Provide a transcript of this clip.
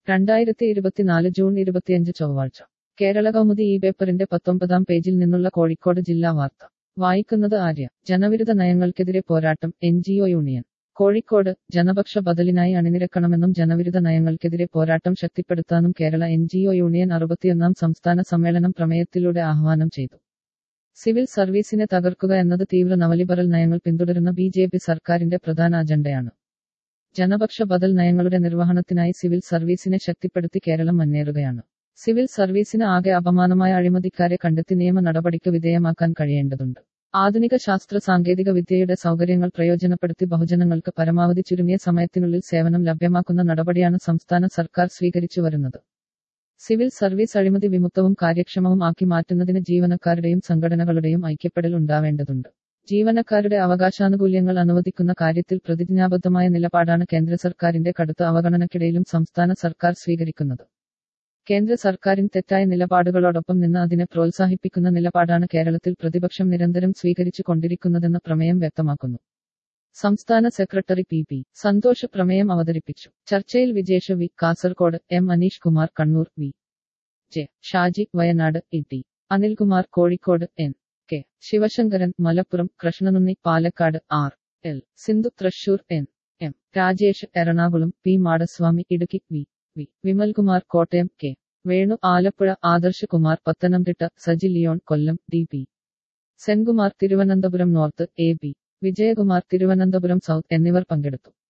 രണ്ടായിരത്തി ഇരുപത്തിനാല് ജൂൺ ഇരുപത്തിയഞ്ച് ചൊവ്വാഴ്ച കേരള കൗമുദി ഈ പേപ്പറിന്റെ പത്തൊമ്പതാം പേജിൽ നിന്നുള്ള കോഴിക്കോട് ജില്ലാ വാർത്ത വായിക്കുന്നത് ആര്യ ജനവിരുദ്ധ നയങ്ങൾക്കെതിരെ പോരാട്ടം N G O union Kozhikode ജനപക്ഷ ബദലിനായി അണിനിരക്കണമെന്നും ജനവിരുദ്ധ നയങ്ങൾക്കെതിരെ പോരാട്ടം ശക്തിപ്പെടുത്താനും Kerala N G O union അറുപത്തിയൊന്നാം സംസ്ഥാന സമ്മേളനം പ്രമേയത്തിലൂടെ ആഹ്വാനം ചെയ്തു സിവിൽ സർവീസിനെ തകർക്കുക എന്നത് തീവ്ര നവലിബറൽ നയങ്ങൾ പിന്തുടരുന്ന ബി ജെ പി സർക്കാരിന്റെ പ്രധാന അജണ്ടയാണ് ജനപക്ഷ ബദൽ നയങ്ങളുടെ നിർവഹണത്തിനായി സിവിൽ സർവീസിനെ ശക്തിപ്പെടുത്തി കേരളം മുന്നേറുകയാണ് സിവിൽ സർവീസിന് ആകെ അപമാനമായ അഴിമതിക്കാരെ കണ്ടെത്തി നിയമ നടപടിക്ക് വിധേയമാക്കാൻ കഴിയേണ്ടതുണ്ട് ആധുനിക ശാസ്ത്ര സാങ്കേതിക വിദ്യയുടെ സൗകര്യങ്ങൾ പ്രയോജനപ്പെടുത്തി ബഹുജനങ്ങൾക്ക് പരമാവധി ചുരുങ്ങിയ സമയത്തിനുള്ളിൽ സേവനം ലഭ്യമാക്കുന്ന നടപടിയാണ് സംസ്ഥാന സർക്കാർ സ്വീകരിച്ചു വരുന്നത് സിവിൽ സർവീസ് അഴിമതി വിമുക്തവും കാര്യക്ഷമവും ആക്കി മാറ്റുന്നതിന് ജീവനക്കാരുടെയും സംഘടനകളുടെയും ഐക്യപ്പെടൽ ഉണ്ടാവേണ്ടതുണ്ട് ജീവനക്കാരുടെ അവകാശാനുകൂല്യങ്ങൾ അനുവദിക്കുന്ന കാര്യത്തിൽ പ്രതിജ്ഞാബദ്ധമായ നിലപാടാണ് കേന്ദ്ര സർക്കാരിന്റെ കടുത്ത അവഗണനയ്ക്കിടയിലും സംസ്ഥാന സർക്കാർ സ്വീകരിക്കുന്നത് കേന്ദ്ര സർക്കാരിൻ തെറ്റായ നിലപാടുകളോടൊപ്പം നിന്ന് അതിനെ പ്രോത്സാഹിപ്പിക്കുന്ന നിലപാടാണ് കേരളത്തിൽ പ്രതിപക്ഷം നിരന്തരം സ്വീകരിച്ചു കൊണ്ടിരിക്കുന്നതെന്ന് പ്രമേയം വ്യക്തമാക്കുന്നു സംസ്ഥാന സെക്രട്ടറി പി പി സന്തോഷ് പ്രമേയം അവതരിപ്പിച്ചു ചർച്ചയിൽ Vijesh V Kasaragod M Aneesh Kumar Kannur V J Shaji Wayanad E T Anilkumar Kozhikode N K Sivasankaran Malappuram Krishnanunni Palakkad R L Sindhu Thrissur N M Rajesh Ernakulam P Madaswamy Idukki V V Vimalkumar Kottayam K Venu Alappuzha Adarsh Kumar Pathanamthitta Saji Leon Kollam D P Senkumar Thiruvananthapuram north A B Vijayakumar Thiruvananthapuram south എന്നിവർ പങ്കെടുത്തു